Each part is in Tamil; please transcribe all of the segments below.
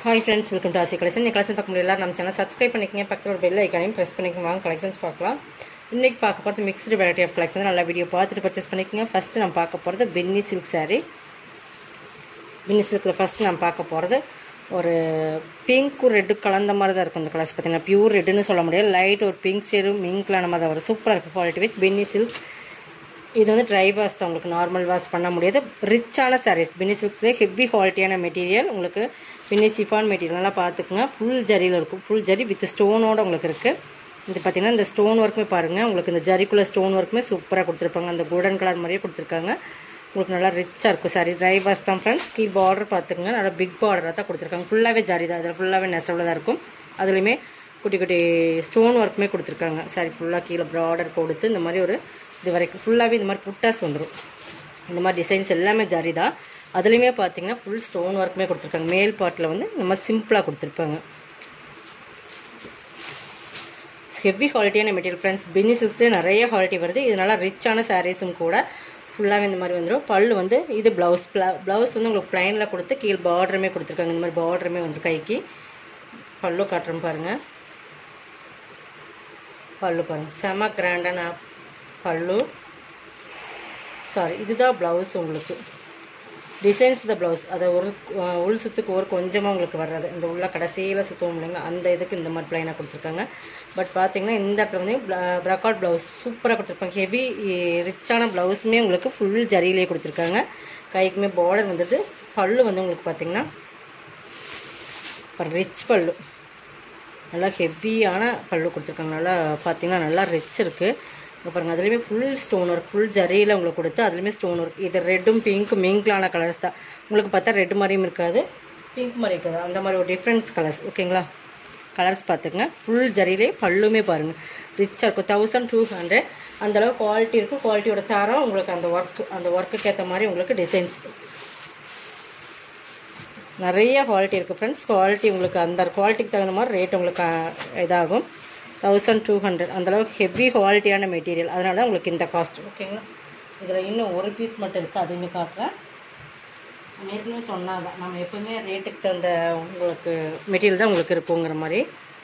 ஹாய் ஃப்ரெண்ட்ஸ் வெல்கம் டு ஆசி கலெக்ஷன் கலெக்ஷன் பார்க்க முடியல நம்ம சேனல் சப்ஸ்கிரைப் பண்ணிக்கங்க பக்கத்தில் ஒரு பெல் ஐக்கானையும் ப்ரெஸ் பண்ணிக்கோங்க வாங்க கலெக்ஷன்ஸ் பார்க்கலாம் இன்றைக்கி பார்க்க போகிறது மிக்ஸ்டு வெரைட்டி ஆஃப் கலெக்ஷன் நல்லா வீடியோ பார்த்துட்டு பர்ச்சேஸ் பண்ணிக்கோங்க ஃபஸ்ட்டு நம்ம பார்க்க போகிறது பென்னி சில்க் saree பின்னி சில்கில் ஃபஸ்ட்டு நம்ம பார்க்க போகிறது ஒரு பிங்க்கும் ரெட்டு கலந்த மாதிரி தான் இருக்கும் இந்த கலர்ஸ் பார்த்தீங்கன்னா பியூர் ரெட்டுன்னு சொல்ல முடியாது லைட் ஒரு பிங்க் ஷேடும் மிங்க்லான மாதிரி தான் வரும் சூப்பராக இருக்குது குவாலிட்டி வைஸ் பென்னி சில்க் இது வந்து ட்ரை வாஷ் தான் உங்களுக்கு நார்மல் வாஷ் பண்ண முடியாது ரிச்சான சாரீஸ் பின்னி சில்க்ஸ்லேயே ஹெவி குவாலிட்டியான மெட்டீரியல் உங்களுக்கு பின்னி சிஃபான் மெட்டீரியல் நல்லா பார்த்துக்குங்க ஃபுல் ஜரியில் இருக்கும் ஃபுல் ஜரி வித் ஸ்டோனோட உங்களுக்கு இருக்குது இது பார்த்தீங்கன்னா இந்த ஸ்டோன் ஒர்க்குமே பாருங்கள் உங்களுக்கு இந்த ஜரிக்குள்ளே ஸ்டோன் ஒர்க்குமே சூப்பராக கொடுத்துருப்பாங்க அந்த கோல்டன் கலர் மாதிரியே கொடுத்துருக்காங்க உங்களுக்கு நல்லா ரிச்சாக இருக்கும் சாரி ட்ரை வாஷ் தான் ஃப்ரெண்ட்ஸ் கீ பார்டர் பார்த்துக்குங்க நல்லா பிக் பார்டராக தான் கொடுத்துருக்காங்க ஃபுல்லாகவே ஜரி தான் இதில் ஃபுல்லாகவே நெசவில் தான் இருக்கும் அதுலேயுமே குட்டி குட்டி ஸ்டோன் ஒர்க்குமே கொடுத்துருக்காங்க சாரி ஃபுல்லாக கீழே ப்ராடர் கொடுத்து இந்த மாதிரி ஒரு இது வரைக்கும் ஃபுல்லாகவே இந்த மாதிரி புட்டாஸ் வந்துடும் இந்த மாதிரி டிசைன்ஸ் எல்லாமே ஜரி தான் அதுலேயுமே பார்த்தீங்கன்னா ஃபுல் ஸ்டோன் ஒர்க்குமே கொடுத்துருக்காங்க மேல் பார்ட்டில் வந்து இந்த மாதிரி சிம்பிளாக கொடுத்துருப்பாங்க ஹெவி குவாலிட்டியான மெட்டீரியல் ஃப்ரெண்ட்ஸ் பின்னி சில்க்ஸ்லேயே நிறைய குவாலிட்டி வருது இது நல்லா ரிச்சான சாரீஸும் கூட ஃபுல்லாகவே இந்த மாதிரி வந்துடும் பல்லு வந்து இது ப்ளவுஸ் ப்ளவுஸ் வந்து உங்களுக்கு ப்ளைனில் கொடுத்து கீழ் பார்டருமே கொடுத்துருக்காங்க இந்த மாதிரி பார்டருமே வந்து கைக்கு பல்லு காட்டுறோம் பாருங்கள் பல்லு பாருங்கள் செம கிராண்டான பல்லு சாரி இதுதான் ப்ளவுஸ் உங்களுக்கு டிசைன்ஸ் த ப்ளவுஸ் அதை ஒரு அஹ், உள் சுத்துக்கு ஒரு கொஞ்சமாக உங்களுக்கு வர்றது இந்த உள்ள கடைசியில் சுற்றுவோம் இல்லைங்களா அந்த இதுக்கு இந்த மாதிரி ப்ளைனாக கொடுத்துருக்காங்க பட் பார்த்தீங்கன்னா இந்த இடத்துல வந்து ப்ரக்காட் ப்ளவுஸ் சூப்பராக கொடுத்துருப்பாங்க ஹெவி ரிச்சான ப்ளவுஸுமே உங்களுக்கு ஃபுல் ஜரியிலே கொடுத்துருக்காங்க கைக்குமே பார்டர் வந்துட்டு பல்லு வந்து உங்களுக்கு பார்த்தீங்கன்னா ரிச் பல்லு நல்லா ஹெவியான பல்லு கொடுத்துருக்காங்க நல்லா பார்த்தீங்கன்னா நல்லா ரிச் இருக்குது இங்கே பாருங்கள் அதுலேயுமே ஃபுல் ஸ்டோன் ஒர்க் ஃபுல் ஜரியில் உங்களுக்கு கொடுத்து அதுலேயுமே ஸ்டோன் ஒர்க் இது ரெட்டும் பிங்க்கும் மிங்க்லான கலர்ஸ் தான் உங்களுக்கு பார்த்தா ரெட் மாதிரியும் இருக்காது பிங்க் மாதிரி இருக்காது அந்த மாதிரி ஒரு டிஃப்ரென்ஸ் கலர்ஸ் ஓகேங்களா கலர்ஸ் பார்த்துக்குங்க ஃபுல் ஜரியிலே பல்லுமே பாருங்கள் ரிச்சாக இருக்கும் தௌசண்ட் டூ ஹண்ட்ரட் அந்தளவு குவாலிட்டி இருக்கும் குவாலிட்டியோட தரம் உங்களுக்கு அந்த ஒர்க் அந்த ஒர்க்குக்கு ஏற்ற மாதிரி உங்களுக்கு டிசைன்ஸ் நிறைய குவாலிட்டி இருக்குது ஃப்ரெண்ட்ஸ் குவாலிட்டி உங்களுக்கு அந்த குவாலிட்டிக்கு தகுந்த மாதிரி ரேட் உங்களுக்கு அஹ், இதாகும் தௌசண்ட் டூ ஹண்ட்ரட் அந்தளவுக்கு ஹெவி குவாலிட்டியான மெட்டீரியல் அதனால தான் உங்களுக்கு இந்த காஸ்ட் ஓகேங்களா இதில் இன்னும் ஒரு பீஸ் மட்டும் இருக்குது அதையுமே காட்டுறேன் நம்ம ஏற்கனவே சொன்னால் தான் நம்ம எப்போவுமே ரேட்டுக்கு தகுந்த உங்களுக்கு மெட்டீரியல் தான் உங்களுக்கு இருக்குங்கிற மாதிரி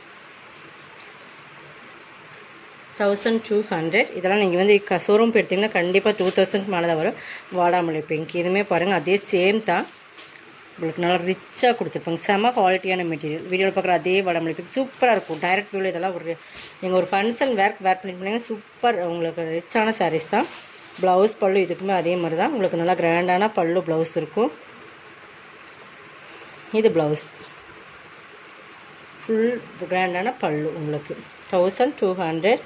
தௌசண்ட் டூ ஹண்ட்ரட் இதெல்லாம் நீங்கள் வந்து க ஷோரூம் எடுத்திங்கன்னா கண்டிப்பாக டூ தௌசண்ட் மேலே தான் வரும் வாடாமல்லி பிங்க் இதுவுமே பாருங்கள் அதே சேம் தான் உங்களுக்கு நல்லா ரிச்சாக கொடுத்துருப்பாங்க செம குவாலிட்டியான மெட்டீரியல் வீடியோவில் பார்க்குற அதே வடமல்லி பிங்க் சூப்பராக இருக்கும் டைரக்ட் வியூவில் இதெல்லாம் ஒரு நீங்கள் ஒரு ஃபங்க்ஷன் வேர் வேர் பண்ணிட்டு போனீங்கன்னா சூப்பர் உங்களுக்கு ரிச்சான சாரீஸ் தான் ப்ளவுஸ் பல்லு இதுக்குமே அதே மாதிரி தான் உங்களுக்கு நல்லா கிராண்டான பல்லு ப்ளவுஸ் இருக்கும் இது ப்ளவுஸ் ஃபுல் கிராண்டான பல்லு உங்களுக்கு தௌசண்ட் டூ ஹண்ட்ரட்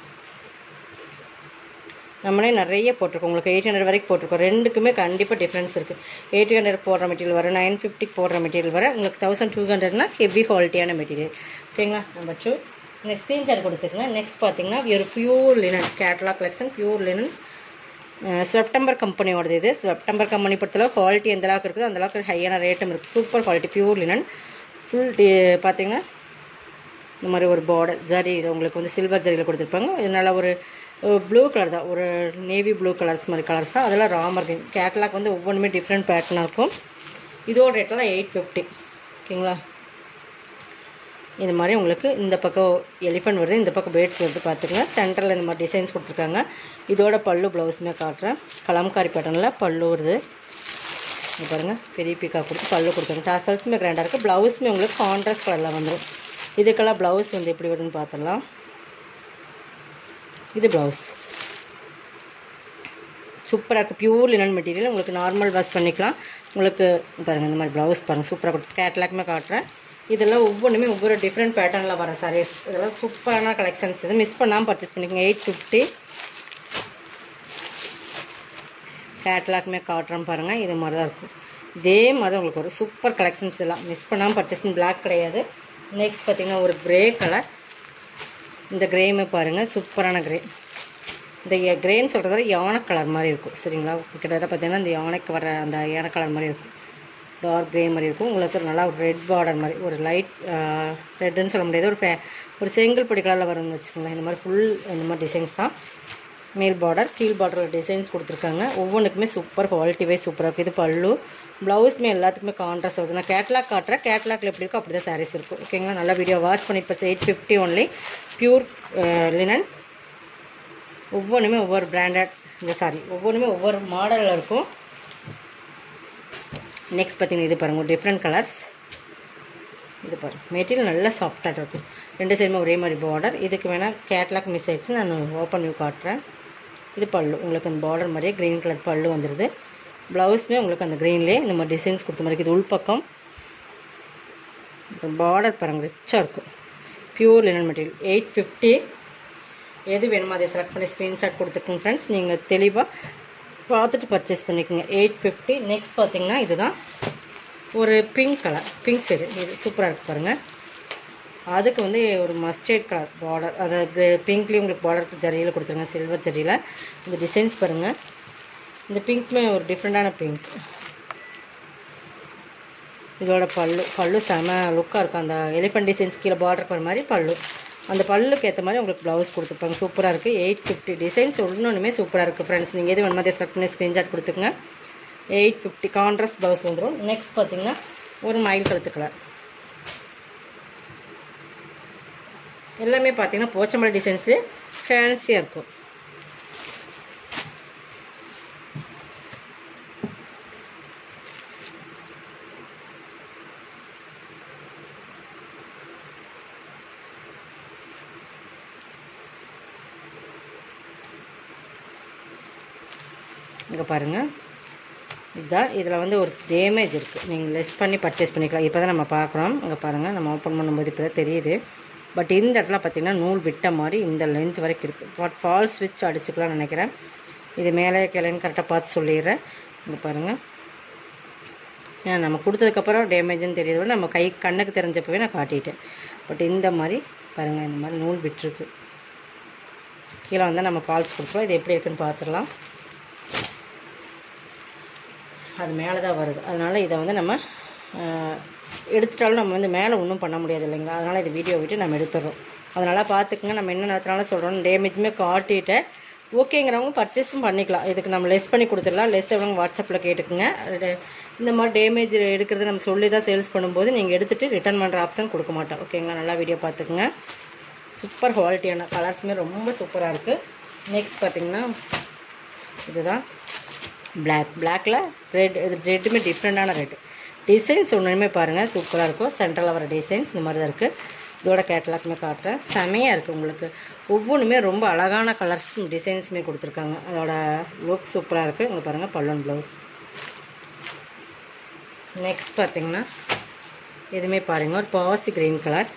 நம்மளே நிறைய போட்டிருக்கோம் உங்களுக்கு எயிட் ஹண்ட்ரட் வரைக்கும் போட்டிருக்கோம் ரெண்டுக்குமே கண்டிப்பாக டிஃப்ரென்ஸ் இருக்குது எயிட் ஹண்ட்ரட் போடுற மெட்டீரியல் வரும் நைன் ஃபிஃப்டிக்கு போடுற மெட்டீரியல் வர உங்களுக்கு தௌசண்ட் டூ ஹண்ட்ரட்னா ஹெவி குவாலிட்டியான மெட்டீரியல் ஓகேங்களா நம்பர் டூ நெக்ஸ்ட் ஸ்க்ரீன்ஷாட் கொடுத்துருங்க நெக்ஸ்ட் பார்த்தீங்கன்னா ஒரு pure linen catalogue collection pure linens September கம்பெனியோடது இது செப்டம்பர் கம்பெனி பொறுத்தளவு குவாலிட்டி எந்த அளவுக்கு இருக்குதோ அந்த அளவுக்கு ஹையான ரேட்டும் இருக்குது super quality pure linen full பார்த்தீங்கன்னா இந்த மாதிரி ஒரு பார்டர் ஜரி இது உங்களுக்கு வந்து சில்வர் ஜரியில் கொடுத்துருப்பாங்க இது நல்லா ஒரு ப்ளூ கலர் தான் ஒரு நேவி ப்ளூ கலர்ஸ் மாதிரி கலர்ஸ் தான் அதெல்லாம் ராமர் கிரீன் கேட்லாக் வந்து ஒவ்வொன்றுமே டிஃப்ரெண்ட் பேட்டர்னாக இருக்கும் இதோட ரேட்டெல்லாம் எயிட் ஃபிஃப்டி ஓகேங்களா இது மாதிரி உங்களுக்கு இந்த பக்கம் எலிஃபண்ட் வருது இந்த பக்கம் பேர்ட்ஸ் வருது பார்த்துக்கங்க சென்டரில் இந்த மாதிரி டிசைன்ஸ் கொடுத்துருக்காங்க இதோட பல்லு ப்ளவுஸுமே காட்டுறேன் கலம்காரி பேட்டர்னில் பல்லு வருது இது பாருங்கள் பெரிய பீக்கா கொடுத்து பல்லு கொடுத்தாங்க டாசல்ஸுமே கிராண்டாக இருக்குது ப்ளவுஸுமே உங்களுக்கு கான்ட்ராஸ்ட் கலரில் வந்துடும் இதுக்கெல்லாம் ப்ளவுஸ் வந்து எப்படி வருதுன்னு பார்த்துடலாம் இது ப்ளவுஸ் சூப்பராக இருக்குது பியூர் லினன் மெட்டீரியல் உங்களுக்கு நார்மல் வாஷ் பண்ணிக்கலாம் உங்களுக்கு பாருங்கள் இந்த மாதிரி ப்ளவுஸ் பாருங்கள் சூப்பராக கொடுத்து கேட்லாக்குமே காட்டுறேன் இதெல்லாம் ஒவ்வொன்றுமே ஒவ்வொரு டிஃப்ரெண்ட் பேட்டர்னில் வர சாரீஸ் இதெல்லாம் சூப்பரான கலெக்ஷன்ஸ் இது மிஸ் பண்ணாமல் பர்ச்சேஸ் பண்ணிக்கோங்க எயிட் ஃபிஃப்டி கேட்லாக்குமே காட்டுறோம் பாருங்கள் இது மாதிரி தான் இருக்கும் இதே மாதிரி தான் உங்களுக்கு ஒரு சூப்பர் கலெக்ஷன்ஸ் எல்லாம் மிஸ் பண்ணாமல் பர்ச்சேஸ் பண்ணி பிளாக் கிடையாது நெக்ஸ்ட் பார்த்தீங்கன்னா ஒரு கிரே கலர் இந்த கிரேமே பாருங்கள் சூப்பரான கிரே இந்த கிரேன்னு சொல்கிறத விட யானை கலர் மாதிரி இருக்கும் சரிங்களா கிட்டத்தட்ட பார்த்தீங்கன்னா இந்த யானைக்கு வர அந்த யானை கலர் மாதிரி இருக்கும் டார்க் கிரே மாதிரி இருக்கும் உங்களுக்கு ஒரு நல்லா ஒரு ரெட் பார்டர் மாதிரி ஒரு லைட் ரெட்டுன்னு சொல்ல முடியாது ஒரு ஃபே ஒரு செங்கல் பொடி கலரில் வரும்னு வச்சுக்கோங்களேன் இந்த மாதிரி ஃபுல் இந்த மாதிரி டிசைன்ஸ் தான் மேல் பார்டர் கீழ் பார்டர் டிசைன்ஸ் கொடுத்துருக்காங்க ஒவ்வொன்றுக்குமே சூப்பர் குவாலிட்டி வைஸ் சூப்பராக இருக்குது இது பல்லு ப்ளவுஸுமே எல்லாத்துக்குமே கான்ட்ராஸ்ட் வருது நான் கேட்லாக் காட்டுறேன் கேட்லாக்ல எப்படி இருக்கோ அப்படி தான் சாரீஸ் இருக்கும் ஓகேங்களா நல்லா வீடியோ வாட்ச் பண்ணி இப்போ eight fifty only pure linen ஒவ்வொன்றுமே ஒவ்வொரு பிராண்டட் இந்த சாரி ஒவ்வொன்றுமே ஒவ்வொரு மாடலில் இருக்கும் நெக்ஸ்ட் பார்த்தீங்கன்னா இது பாருங்கள் டிஃப்ரெண்ட் கலர்ஸ் இது பாருங்க மெட்டீரியல் நல்லா சாஃப்டாக இருக்கும் ரெண்டு சைடுமே ஒரே மாதிரி பார்டர் இதுக்கு வேணால் கேட்லாக் மிஸ் ஆயிடுச்சு நான் ஓப்பன் வியூ காட்டுறேன் இது பல்லு உங்களுக்கு அந்த பார்டர் மாதிரியே க்ரீன் கலர் பல்லு வந்துடுது ப்ளவுஸுமே உங்களுக்கு அந்த க்ரீன்லேயே இந்த மாதிரி டிசைன்ஸ் கொடுத்த மாதிரி இது உள்பக்கம் பார்டர் பாருங்க ரிச்சாக இருக்கும் pure linen material eight fifty எது வேணுமோ அதை செலக்ட் பண்ணி ஸ்க்ரீன்ஷாட் கொடுத்துக்கோங்க ஃப்ரெண்ட்ஸ் நீங்கள் தெளிவாக பார்த்துட்டு பர்ச்சேஸ் பண்ணிக்கோங்க எயிட் ஃபிஃப்டி நெக்ஸ்ட் பார்த்தீங்கன்னா இதுதான் ஒரு பிங்க் கலர் பிங்க் சைடு இது சூப்பராக இருக்குது பாருங்கள் அதுக்கு வந்து ஒரு மஸ்டர்ட் கலர் பார்டர் அதாவது பிங்க்லேயும் உங்களுக்கு பார்டர் ஜரியில் கொடுத்துருங்க சில்வர் ஜரியில் இந்த டிசைன்ஸ் பாருங்கள் இந்த பிங்க்குமே ஒரு டிஃப்ரெண்ட்டான பிங்க் இதோட பல்லு பல்லு செம லுக்காக இருக்கும் அந்த எலிஃபண்ட் டிசைன்ஸ் கீழே பார்டர் போகிற மாதிரி பல்லு அந்த பல்லுக்கு ஏற்ற மாதிரி உங்களுக்கு ப்ளவுஸ் கொடுத்துருப்பாங்க சூப்பராக இருக்குது எயிட் ஃபிஃப்டி டிசைன்ஸ் ஒன்றுமே சூப்பராக இருக்குது ஃப்ரெண்ட்ஸ் நீங்கள் எது வேணுமோ அதை செலக்ட் பண்ணி ஸ்க்ரீன்ஷாட் கொடுத்துங்க எயிட் ஃபிஃப்டி கான்ட்ராஸ்ட் ப்ளவுஸ் வந்துடும் நெக்ஸ்ட் பார்த்தீங்கன்னா ஒரு மயில் கழுத்து கலர் எல்லாமே பார்த்தீங்கன்னா போச்சம்பளை டிசைன்ஸ்லேயே ஃபேன்சியாக இருக்கும் இங்கே பாருங்கள் இதுதான் இதில் வந்து ஒரு டேமேஜ் இருக்குது நீங்கள் லெஸ் பண்ணி பர்ச்சேஸ் பண்ணிக்கலாம் இப்போ தான் நம்ம பார்க்குறோம் இங்கே பாருங்கள் நம்ம ஓப்பன் பண்ணும்போது இப்போ தான் தெரியுது பட் இந்த இடத்துல பார்த்திங்கன்னா நூல் விட்ட மாதிரி இந்த லென்த் வரைக்கும் இருக்குது பட் ஃபால் ஸ்விட்ச் அடிச்சுக்கலாம்னு நினைக்கிறேன் இது மேலே கிளைன்னு கரெக்டாக பார்த்து சொல்லிடுறேன் இங்கே பாருங்கள் ஏன்னா நம்ம கொடுத்ததுக்கப்புறம் டேமேஜ்னு தெரியுது விட நம்ம கை கண்ணுக்கு தெரிஞ்சப்பவே நான் காட்டிட்டேன் பட் இந்த மாதிரி பாருங்கள் இந்த மாதிரி நூல் விட்டுருக்கு கீழே வந்தால் நம்ம ஃபால்ஸ் கொடுப்போம் இது எப்படி இருக்குன்னு பார்த்துடலாம் அது மேலே தான் வருது அதனால் இதை வந்து நம்ம ஆஹ், எடுத்துட்டாலும் நம்ம வந்து மேலே ஒன்றும் பண்ண முடியாது இல்லைங்களா அதனால் இது வீடியோ விட்டு நம்ம எடுத்துடுறோம் அதனால் பார்த்துக்குங்க நம்ம என்ன நேரத்தினாலும் சொல்கிறோம் டேமேஜுமே காட்டிட்டு ஓகேங்கிறவங்க பர்ச்சேஸும் பண்ணிக்கலாம் இதுக்கு நம்ம லெஸ் பண்ணி கொடுத்துடலாம் லெஸ் எவ்வளோ வாட்ஸ்அப்பில் கேட்டுக்குங்க அது இந்த மாதிரி டேமேஜ் எடுக்கிறது நம்ம சொல்லி தான் சேல்ஸ் பண்ணும்போது நீங்கள் எடுத்துகிட்டு ரிட்டர்ன் பண்ணுற ஆப்ஷன் கொடுக்க மாட்டோம் ஓகேங்களா நல்லா வீடியோ பார்த்துக்குங்க சூப்பர் குவாலிட்டியான கலர்ஸுமே ரொம்ப சூப்பராக இருக்குது நெக்ஸ்ட் பார்த்தீங்கன்னா இதுதான் பிளாக் பிளாக்ல ரெட் இது ரெட்டுமே டிஃப்ரெண்ட்டான ரெட் டிசைன்ஸ் ஒன்றுமே பாருங்கள் சூப்பராக இருக்கும் சென்ட்ரலில் வர டிசைன்ஸ் இந்த மாதிரி தான் இருக்குது இதோட கேட்டலாக்குமே காட்டுறேன் செமையாக இருக்குது உங்களுக்கு ஒவ்வொன்றுமே ரொம்ப அழகான கலர்ஸ் டிசைன்ஸுமே கொடுத்துருக்காங்க அதோட லுக் சூப்பராக இருக்குது இங்கே பாருங்கள் பல்லூன் ப்ளவுஸ் நெக்ஸ்ட் பார்த்தீங்கன்னா இதுவுமே பாருங்கள் ஒரு பாசி க்ரீன் கலர்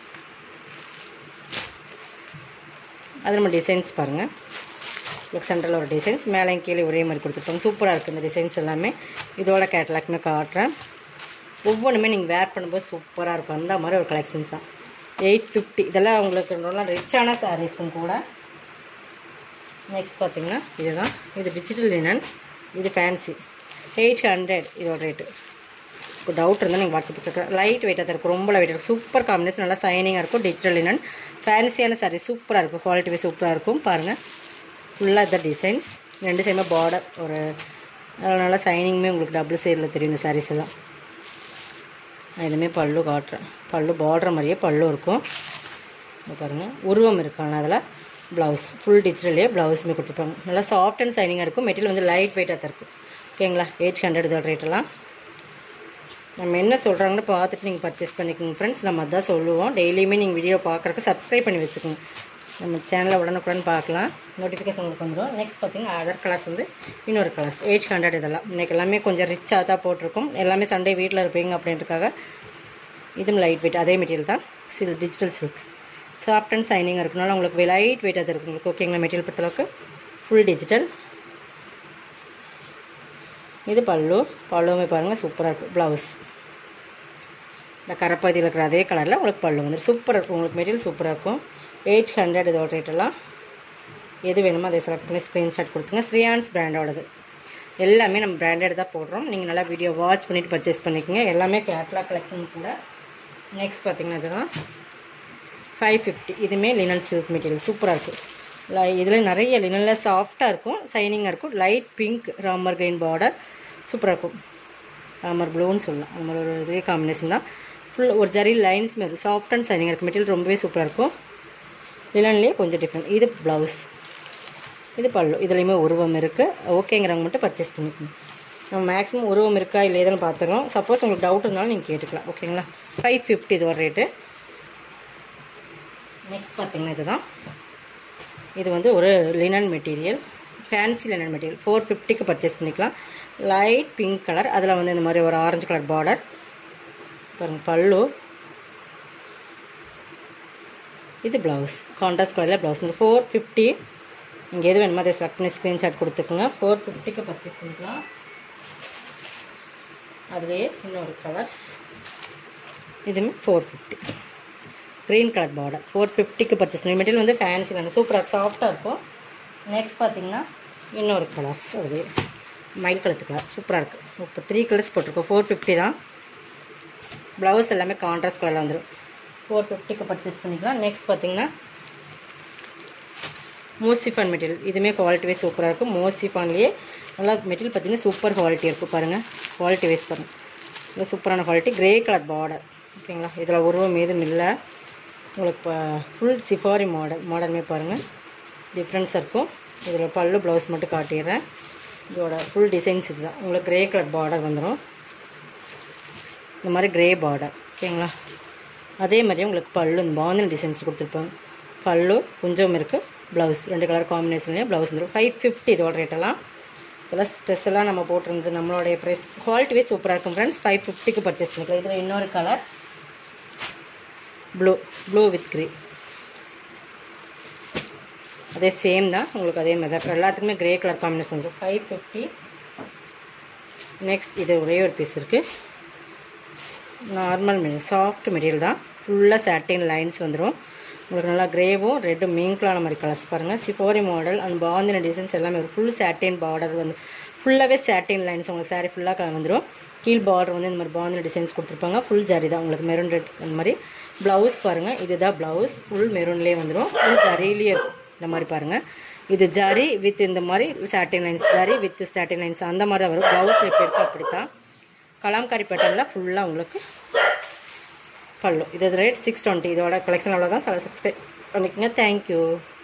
அது நம்ம டிசைன்ஸ் பாருங்கள் லுக் சென்டரில் ஒரு டிசைன்ஸ் மேலேயும் கீழே ஒரே மாதிரி கொடுத்துருப்பாங்க சூப்பராக இருக்குது இந்த டிசைன்ஸ் எல்லாமே இதோட கேட்டலாக்மே காட்டுறேன் ஒவ்வொன்றுமே நீங்கள் வேர் பண்ணும்போது சூப்பராக இருக்கும் அந்த மாதிரி ஒரு கலெக்ஷன்ஸ் தான் எயிட் ஃபிஃப்டி இதெல்லாம் உங்களுக்கு நல்லா ரிச்சான சாரீஸும் கூட நெக்ஸ்ட் பார்த்தீங்கன்னா இதுதான் இது டிஜிட்டல் லினன் இது ஃபேன்சி எயிட் ஹண்ட்ரட் இதோட ரேட்டு இப்போ டவுட் இருந்தால் நீங்கள் வாட்ஸ்அப் கேட்குற லைட் வெயிட்டாக தான் இருக்கும் ரொம்ப லைட் இருக்கும் சூப்பர் காம்பினேஷன் நல்லா சைனிங்காக இருக்கும் டிஜிட்டல் லினன் ஃபேன்சியான சாரீ சூப்பராக இருக்கும் குவாலிட்டி சூப்பராக இருக்கும் பாருங்கள் ஃபுல்லாக இந்த டிசைன்ஸ் ரெண்டு சைடுமே பார்டர் ஒரு அதில் நல்லா சைனிங்குமே உங்களுக்கு டபுள் சைடில் தெரியும் இந்த சாரீஸ் எல்லாம் நான் இதுவுமே பல்லு காட்டுறேன் பல்லு பார்டர் மாதிரியே பல்லு இருக்கும் இங்க பாருங்கள் உருவம் இருக்கு ஆனால் அதில் ப்ளவுஸ் ஃபுல் டிஜிட்டல்லே ப்ளவுஸுமே கொடுத்துருப்பாங்க நல்லா சாஃப்ட் அண்ட் சைனிங்காக இருக்கும் மெட்டீரியல் வந்து லைட் வெயிட்டாக தான் இருக்கும் ஓகேங்களா எயிட் ஹண்ட்ரட் இதோட ரேட்டெல்லாம் நம்ம என்ன சொல்கிறாங்கன்னு பார்த்துட்டு நீங்கள் பர்ச்சேஸ் பண்ணிக்கோங்க ஃப்ரெண்ட்ஸ் நம்ம அதான் சொல்லுவோம் டெய்லியுமே நீங்கள் வீடியோ பார்க்குறக்கு சப்ஸ்கிரைப் பண்ணி வச்சுக்கோங்க நம்ம சேனலை உடனுக்குடன் பார்க்கலாம் நோட்டிஃபிகேஷன் உங்களுக்கு வந்துடும் நெக்ஸ்ட் பார்த்தீங்கன்னா அதர் கலர்ஸ் வந்து இன்னொரு கலர்ஸ் எயிட் ஹண்ட்ரட் இதெல்லாம் இன்றைக்கி எல்லாமே கொஞ்சம் ரிச்சாக தான் போட்டிருக்கும் எல்லாமே சண்டே வீட்டில் இருப்பீங்க அப்படின்றதுக்காக இதுவும் லைட் வெயிட் அதே மெட்டீரியல் தான் சில் டிஜிட்டல் சில்க் சாஃப்ட் அண்ட் சைனிங்காக இருக்கனால உங்களுக்கு லைட் வெயிட்டாக தான் இருக்கும் உங்களுக்கு ஓகேங்களா மெட்டீரியல் பொறுத்தளவுக்கு ஃபுல் டிஜிட்டல் இது பல்லு பல்லுமே பாருங்கள் சூப்பராக இருக்கும் ப்ளவுஸ் இந்த கரப்பாதியில் இருக்கிற அதே கலரில் உங்களுக்கு பல்லு வந்து சூப்பராக இருக்கும் உங்களுக்கு மெட்டீரியல் சூப்பராக இருக்கும் எயிட் ஹண்ட்ரட் இதோட ரேட்டெல்லாம் எது வேணுமோ அதை செலக்ட் பண்ணி ஸ்க்ரீன்ஷாட் கொடுத்துங்க ஸ்ரீயான்ஸ் பிராண்டோடது எல்லாமே நம்ம பிராண்டட் தான் போடுறோம் நீங்கள் நல்லா வீடியோ வாட்ச் பண்ணிவிட்டு பர்ச்சேஸ் பண்ணிக்கோங்க எல்லாமே கேட்லாக் கலெக்ஷன் கூட நெக்ஸ்ட் பார்த்தீங்கன்னா இதுதான் ஃபைவ் ஃபிஃப்டி இதுவுமே லினன் சில்க் மெட்டீரியல் சூப்பராக இருக்கும் லை இதில் நிறைய லினனில் சாஃப்டாக இருக்கும் சைனிங்காக இருக்கும் light pink Ramar green border சூப்பராக இருக்கும் ராமர் ப்ளூன்னு சொல்லலாம் அந்த மாதிரி ஒரு இதே காம்பினேஷன் தான் ஃபுல் ஒரு ஜரி லைன்ஸ் மாதிரி சாஃப்ட் அண்ட் சைனிங் இருக்குது மெட்டீரியல் ரொம்பவே சூப்பராக இருக்கும் லிலன்லேயே கொஞ்சம் டிஃப்ரெண்ட் இது ப்ளவுஸ் இது பல்லு இதுலேயுமே உருவம் இருக்குது ஓகேங்கிறவங்க மட்டும் பர்ச்சேஸ் பண்ணிக்கணும் நம்ம மேக்ஸிமம் உருவம் இருக்கா இல்லை எதுன்னு பார்த்துறோம் சப்போஸ் உங்களுக்கு டவுட் இருந்தாலும் நீங்கள் கேட்டுக்கலாம் ஓகேங்களா ஃபைவ் ஃபிஃப்டி இது ஒரு ரேட்டு நெக்ஸ்ட் பார்த்தீங்கன்னா இதுதான் இது வந்து ஒரு linen material fancy linen material four ஃபிஃப்டிக்கு பர்ச்சேஸ் பண்ணிக்கலாம் லைட் பிங்க் கலர் அதில் வந்து இந்த மாதிரி ஒரு ஆரஞ்சு கலர் பார்டர் பாருங்கள் பல்லு இது ப்ளவுஸ் கான்ட்ராஸ்ட் கலரில் ப்ளவுஸ் இந்த ஃபோர் ஃபிஃப்டி இங்கே எது வேணுமோ அதை செலக்ட் பண்ணி ஸ்க்ரீன்ஷாட் கொடுத்துக்குங்க ஃபோர் ஃபிஃப்டிக்கு பர்ச்சேஸ் பண்ணிக்கலாம் அதுலேயே இன்னொரு கலர்ஸ் இதுவுமே four fifty green colour border four ஃபிஃப்டிக்கு பர்ச்சேஸ் பண்ணி மெட்டீரியல் வந்து ஃபேன்சி வேணும் சூப்பராக சாஃப்டாக இருக்கும் நெக்ஸ்ட் பார்த்தீங்கன்னா இன்னொரு கலர்ஸ் அது மயில் கலத்து கலர் சூப்பராக இருக்குது இப்போ த்ரீ கலர்ஸ் போட்டிருக்கோம் ஃபோர் ஃபிஃப்டி தான் ப்ளவுஸ் எல்லாமே கான்ட்ராஸ்ட் கலரில் வந்துடும் ஃபோர் ஃபிஃப்டிக்கு பர்ச்சேஸ் பண்ணிக்கலாம் நெக்ஸ்ட் பார்த்தீங்கன்னா மோசிஃபான் மெட்டீரியல் இதுவுமே குவாலிட்டி வைஸ் சூப்பராக இருக்கும் மோசிஃபான்லேயே நல்லா மெட்டீரியல் பார்த்தீங்கன்னா சூப்பர் குவாலிட்டி இருக்கும் பாருங்கள் குவாலிட்டி வைஸ் பாருங்கள் நல்லா சூப்பரான குவாலிட்டி கிரே கலர் பார்டர் ஓகேங்களா இதில் உருவம் ஏதும் இல்லை உங்களுக்கு இப்போ ஃபுல் சிஃபாரி மாடல் மாடலுமே பாருங்கள் டிஃப்ரென்ஸ் இருக்கும் இதில் பல்லு ப்ளவுஸ் மட்டும் காட்டிடுறேன் இதோட ஃபுல் டிசைன்ஸ் இதுதான் உங்களுக்கு கிரே கலர் பார்டர் வந்துடும் இந்த மாதிரி கிரே பார்டர் ஓகேங்களா அதே மாதிரி உங்களுக்கு பல்லு இந்த பாந்தின டிசைன்ஸ் கொடுத்துருப்பாங்க பல்லு கொஞ்சம் இருக்குது ப்ளவுஸ் ரெண்டு கலர் காம்பினேஷன்லேயே ப்ளவுஸ் வந்துடும் ஃபைவ் ஃபிஃப்டி இதோட ரேட்டெல்லாம் இதெல்லாம் ஸ்பெஷலாக நம்ம போட்டிருந்தது நம்மளுடைய ப்ரைஸ் குவாலிட்டி வைஸ் சூப்பராக இருக்கும் ஃப்ரெண்ட்ஸ் ஃபைவ் ஃபிஃப்டிக்கு பர்ச்சேஸ் பண்ணிக்கலாம் இதில் இன்னொரு கலர் ப்ளூ ப்ளூ வித் க்ரீ அதே சேம் தான் உங்களுக்கு அதே மாதிரி தான் எல்லாத்துக்குமே கிரே கலர் காம்பினேஷன் வந்துடும் ஃபைவ் ஃபிஃப்டி நெக்ஸ்ட் இது ஒரே ஒரு பீஸ் இருக்குது நார்மல் மெட்டீரியல் சாஃப்ட் மெட்டீரியல் தான் ஃபுல்லாக சாட்டின் லைன்ஸ் வந்துடும் உங்களுக்கு நல்லா கிரேவும் ரெட்டும் மீன்களான மாதிரி கலர்ஸ் பாருங்கள் சிஃபோரி மாடல் அந்த பாந்தின டிசைன்ஸ் எல்லாமே ஒரு ஃபுல் சாட்டின் பார்டர் வந்து ஃபுல்லாகவே சாட்டின் லைன்ஸ் உங்களுக்கு சாரீ ஃபுல்லாக வந்துடும் கீழ் பார்டர் வந்து இந்த மாதிரி பாந்தின டிசைன்ஸ் கொடுத்துருப்பாங்க ஃபுல் ஜரி தான் உங்களுக்கு மெரூன் ரெட் அந்த மாதிரி ப்ளவுஸ் பாருங்கள் இதுதான் ப்ளவுஸ் ஃபுல் மெரூன்லேயே வந்துடும் ஃபுல் ஜரிலேயே இந்த மாதிரி பாருங்கள் இது ஜரி வித் இந்த மாதிரி satin lines zari with satin lines அந்த மாதிரி தான் வரும் ப்ளவுஸ் எப்படி இருக்கோ அப்படித்தான் கலாம்காரி பேட்டர்னில் ஃபுல்லாக உங்களுக்கு பல்லு இது ரேட் சிக்ஸ் டுவெண்ட்டி இதோட கலெக்ஷன் அவ்வளோதான் சப்ஸ்கிரைப் பண்ணிக்கோங்க தேங்க்யூ